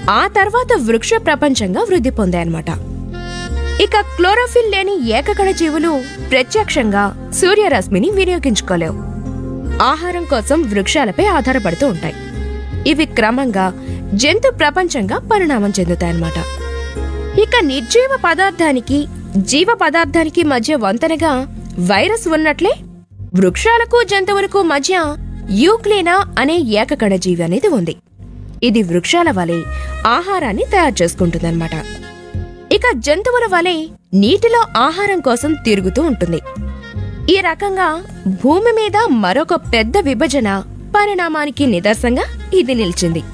ఆ తర్వాత వృక్ష ప్రపంచంగా వృద్ధి పొందాయన్నమాట ఇక క్లోరోఫిల్ లేని ఏకకణ జీవులు ప్రత్యక్షంగా సూర్యరశ్మిని వినియోగించుకోలేవు ఆహారం కోసం వృక్షాలపై ఆధారపడుతూ ఉంటాయి ఇవి క్రమంగా జంతు ప్రపంచంగా పరిణామం చెందుతాయన్నమాట ఇక నిర్జీవ పదార్థానికి జీవ పదార్థానికి మధ్య వంతెనగా వైరస్ ఉన్నట్లే వృక్షాలకు జంతువులకు మధ్య యూక్లీనా అనే ఏకకణ జీవి అనేది ఉంది ఇది వృక్షాల వలె ఆహారాన్ని తయారు చేసుకుంటుందన్నమాట ఇక జంతువుల వలె నీటిలో ఆహారం కోసం తిరుగుతూ ఉంటుంది ఈ రకంగా భూమి మీద మరొక పెద్ద విభజన పరిణామానికి నిదర్శంగా ఇది నిలిచింది